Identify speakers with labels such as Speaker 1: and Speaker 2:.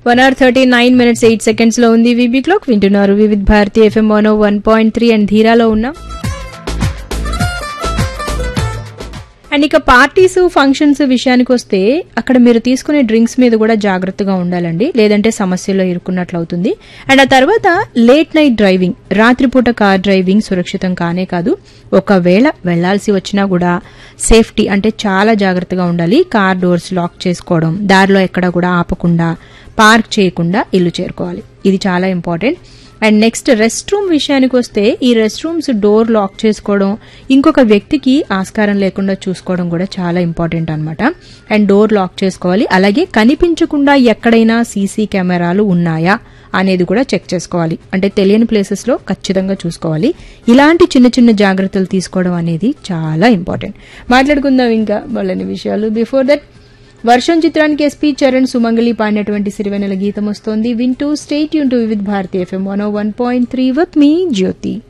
Speaker 1: one hour thirty nine minutes eight seconds లో ఉంది VB clock వింటున్నారు Vividh Bharati FM one one point three and ధీరాలో ఉన్నాం అండ్ ఇక పార్టీస్ ఫంక్షన్స్ విషయానికి వస్తే అక్కడ మీరు తీసుకునే డ్రింక్స్ మీద కూడా జాగ్రత్తగా ఉండాలండి లేదంటే సమస్యలో ఇరుక్కున్నట్లు అవుతుంది అండ్ ఆ తర్వాత లేట్ నైట్ డ్రైవింగ్ రాత్రిపూట కార్ డ్రైవింగ్ సురక్షితం కానే కాదు ఒకవేళ వెళ్లాల్సి వచ్చినా కూడా సేఫ్టీ అంటే చాలా జాగ్రత్తగా ఉండాలి కార్ డోర్స్ లాక్ చేసుకోవడం దారిలో ఎక్కడ కూడా ఆపకుండా పార్క్ చేయకుండా ఇల్లు చేరుకోవాలి ఇది చాలా important and next restroom విషయానికి వస్తే ఈ రెస్ట్ రూమ్స్ డోర్ లాక్ చేసుకోవడం ఇంకొక వ్యక్తికి ఆస్కారం లేకుండా చూసుకోవడం కూడా చాలా ఇంపార్టెంట్ అనమాట అండ్ డోర్ లాక్ చేసుకోవాలి అలాగే కనిపించకుండా ఎక్కడైనా సీసీ కెమెరాలు ఉన్నాయా అనేది కూడా చెక్ చేసుకోవాలి అంటే తెలియని ప్లేసెస్ లో ఖచ్చితంగా చూసుకోవాలి ఇలాంటి చిన్న చిన్న జాగ్రత్తలు తీసుకోవడం అనేది చాలా ఇంపార్టెంట్ మాట్లాడుకుందాం ఇంకా వాళ్ళని విషయాలు బిఫోర్ దట్ వర్షం చిత్రానికి ఎస్పీ చరణ్ సుమంగళి పాడినటువంటి సిరివెనెల గీతం వస్తోంది వింటూ stay tune to Vividh Bharati FM one one point three with మీ జ్యోతి